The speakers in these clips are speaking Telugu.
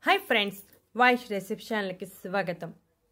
హాయ్ ఫ్రెండ్స్ వాయిస్ రిసెప్షన్లకి స్వాగతం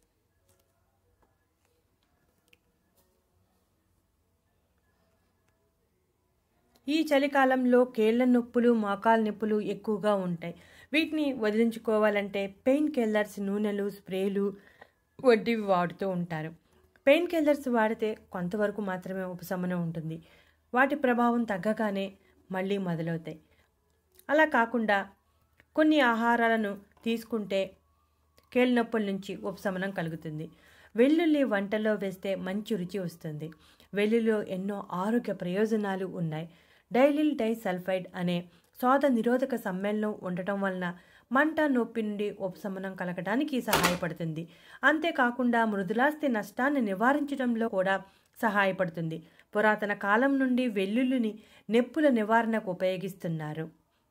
ఈ చలికాలంలో కేళ్ల నొప్పులు మోకాల నొప్పులు ఎక్కువగా ఉంటాయి వీటిని వదిలించుకోవాలంటే పెయిన్ కిల్లర్స్ నూనెలు స్ప్రేలు వంటివి వాడుతూ ఉంటారు పెయిన్ కిల్లర్స్ వాడితే కొంతవరకు మాత్రమే ఉపశమనం ఉంటుంది వాటి ప్రభావం తగ్గగానే మళ్ళీ మొదలవుతాయి అలా కాకుండా కొన్ని ఆహారాలను తీసుకుంటే కీళ్ళ నొప్పుల నుంచి ఉపశమనం కలుగుతుంది వెల్లుల్లి వంటలో వేస్తే మంచి రుచి వస్తుంది వెల్లుల్లిలో ఎన్నో ఆరోగ్య ప్రయోజనాలు ఉన్నాయి డైలిల్ డైసల్ఫైడ్ అనే శోధ నిరోధక సమ్మేళనం ఉండటం వలన మంట నొప్పి నుండి ఉపశమనం కలగడానికి సహాయపడుతుంది అంతేకాకుండా మృదులాస్తి నష్టాన్ని నివారించడంలో కూడా సహాయపడుతుంది పురాతన కాలం నుండి వెల్లుల్లిని నొప్పుల నివారణకు ఉపయోగిస్తున్నారు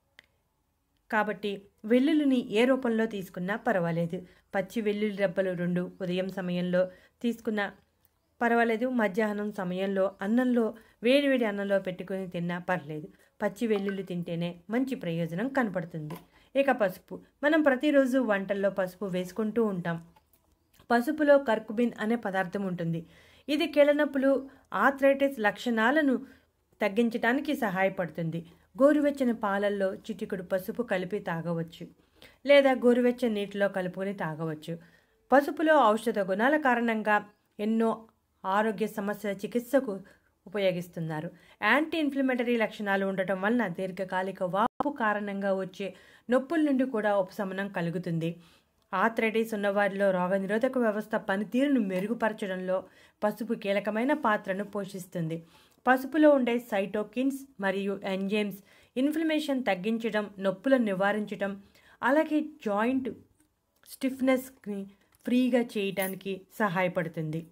కాబట్టి వెల్లుల్లిని ఏ రూపంలో తీసుకున్నా పర్వాలేదు పచ్చి వెల్లుల్లి రెబ్బలు రెండు ఉదయం సమయంలో తీసుకున్నా పర్వాలేదు మధ్యాహ్నం సమయంలో అన్నంలో వేడివేడి అన్నంలో పెట్టుకొని తిన్నా పర్లేదు పచ్చి వెల్లుల్లి తింటేనే మంచి ప్రయోజనం కనపడుతుంది ఇక పసుపు మనం ప్రతిరోజు వంటల్లో పసుపు వేసుకుంటూ ఉంటాం పసుపులో కర్కుబిన్ అనే పదార్థం ఉంటుంది ఇది కీళ్ళనొప్పులు ఆథరైటిస్ లక్షణాలను తగ్గించడానికి సహాయపడుతుంది గోరువెచ్చని పాలల్లో చిటికుడు పసుపు కలిపి తాగవచ్చు లేదా గోరువెచ్చని నీటిలో కలుపుకొని తాగవచ్చు పసుపులో ఔషధ గుణాల కారణంగా ఎన్నో ఆరోగ్య సమస్యల చికిత్సకు ఉపయోగిస్తున్నారు యాంటీ ఇన్ఫ్లమేటరీ లక్షణాలు ఉండటం వలన దీర్ఘకాలిక వాపు కారణంగా వచ్చే నొప్పుల నుండి కూడా ఉపశమనం కలుగుతుంది ఆథరైటిస్ ఉన్నవారిలో రోగనిరోధక వ్యవస్థ పనితీరును మెరుగుపరచడంలో పసుపు కీలకమైన పాత్రను పోషిస్తుంది పసుపులో ఉండే సైటోకిన్స్ మరియు ఎంజైమ్స్ ఇన్ఫ్లమేషన్ తగ్గించడం నొప్పులను నివారించడం అలాగే జాయింట్ స్టిఫ్నెస్ని ఫ్రీగా చేయడానికి సహాయపడుతుంది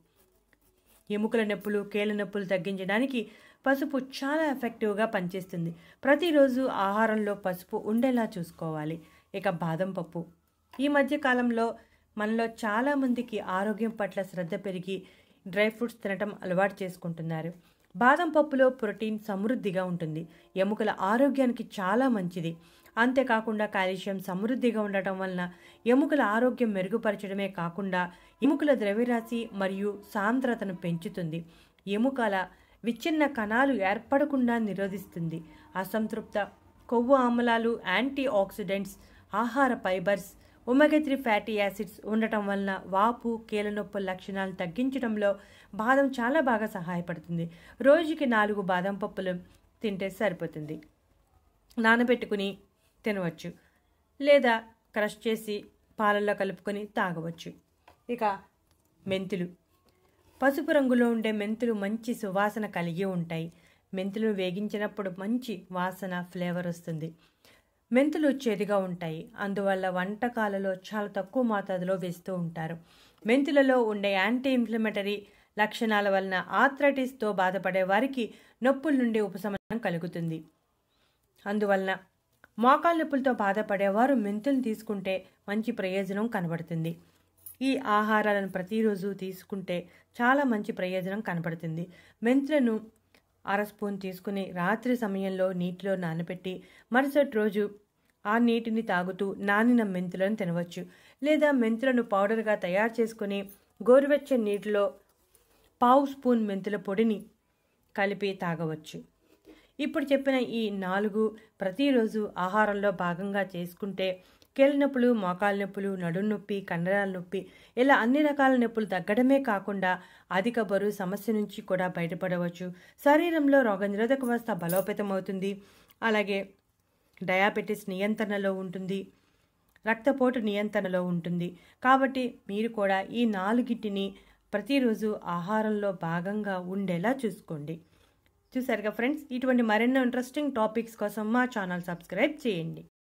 ఎముకల నొప్పులు కీళ్ళ నొప్పులు తగ్గించడానికి పసుపు చాలా ఎఫెక్టివ్గా పనిచేస్తుంది ప్రతిరోజు ఆహారంలో పసుపు ఉండేలా చూసుకోవాలి ఇక బాదం పప్పు ఈ మధ్య కాలంలో మనలో చాలామందికి ఆరోగ్యం పట్ల శ్రద్ధ పెరిగి డ్రై ఫ్రూట్స్ తినటం అలవాటు చేసుకుంటున్నారు బాదం పప్పులో ప్రోటీన్ సమృద్ధిగా ఉంటుంది ఎముకల ఆరోగ్యానికి చాలా మంచిది అంతేకాకుండా కాల్షియం సమృద్ధిగా ఉండటం వలన ఎముకల ఆరోగ్యం మెరుగుపరచడమే కాకుండా ఎముకల ద్రవ్యరాశి మరియు సాంద్రతను పెంచుతుంది ఎముకల విచ్ఛిన్న కణాలు ఏర్పడకుండా నిరోధిస్తుంది అసంతృప్త కొవ్వు ఆమ్లాలు యాంటీ ఆక్సిడెంట్స్ ఆహార fibres omega three fatty acids ఉండటం వలన వాపు కీలనొప్పుల లక్షణాలు తగ్గించడంలో బాదం చాలా బాగా సహాయపడుతుంది రోజుకి నాలుగు బాదం పప్పులు తింటే సరిపోతుంది నానబెట్టుకుని తినవచ్చు లేదా క్రష్ చేసి పాలల్లో కలుపుకొని తాగవచ్చు ఇక మెంతులు పసుపు రంగులో ఉండే మెంతులు మంచి సువాసన కలిగి ఉంటాయి మెంతులు వేగించినప్పుడు మంచి వాసన ఫ్లేవర్ వస్తుంది మెంతులు చేదుగా ఉంటాయి అందువల్ల వంటకాలలో చాలా తక్కువ మోతాదులో వేస్తూ ఉంటారు మెంతులలో ఉండే యాంటీ ఇన్ఫ్లమేటరీ లక్షణాల వలన ఆథ్రైటిస్తో బాధపడే వారికి నొప్పుల నుండి ఉపశమనం కలుగుతుంది అందువలన మోకాల నొప్పులతో బాధపడేవారు మెంతులు తీసుకుంటే మంచి ప్రయోజనం కనబడుతుంది ఈ ఆహారాలను ప్రతిరోజు తీసుకుంటే చాలా మంచి ప్రయోజనం కనపడుతుంది మెంతులను అర స్పూన్ తీసుకుని రాత్రి సమయంలో నీటిలో నానబెట్టి మరుసటి రోజు ఆ నీటిని తాగుతూ నానిన మెంతులను తినవచ్చు లేదా మెంతులను పౌడర్గా తయారు చేసుకుని గోరువెచ్చని నీటిలో పావు స్పూన్ మెంతుల పొడిని కలిపి తాగవచ్చు ఇప్పుడు చెప్పిన ఈ నాలుగు ప్రతిరోజు ఆహారంలో భాగంగా చేసుకుంటే కీళ్ళ నొప్పులు మోకాల నొప్పులు నడుం నొప్పి కండరాల నొప్పి ఇలా అన్ని రకాల నొప్పులు తగ్గడమే కాకుండా అధిక బరువు సమస్య నుంచి కూడా బయటపడవచ్చు శరీరంలో రోగనిరోధక వ్యవస్థ బలోపేతమవుతుంది అలాగే డయాబెటీస్ నియంత్రణలో ఉంటుంది రక్తపోటు నియంత్రణలో ఉంటుంది కాబట్టి మీరు కూడా ఈ నాలుగిటిని ప్రతిరోజు ఆహారంలో భాగంగా ఉండేలా చూసుకోండి చూసారుగా ఫ్రెండ్స్ ఇటువంటి మరెన్నో ఇంట్రెస్టింగ్ టాపిక్స్ కోసం మా ఛానల్ సబ్స్క్రైబ్ చేయండి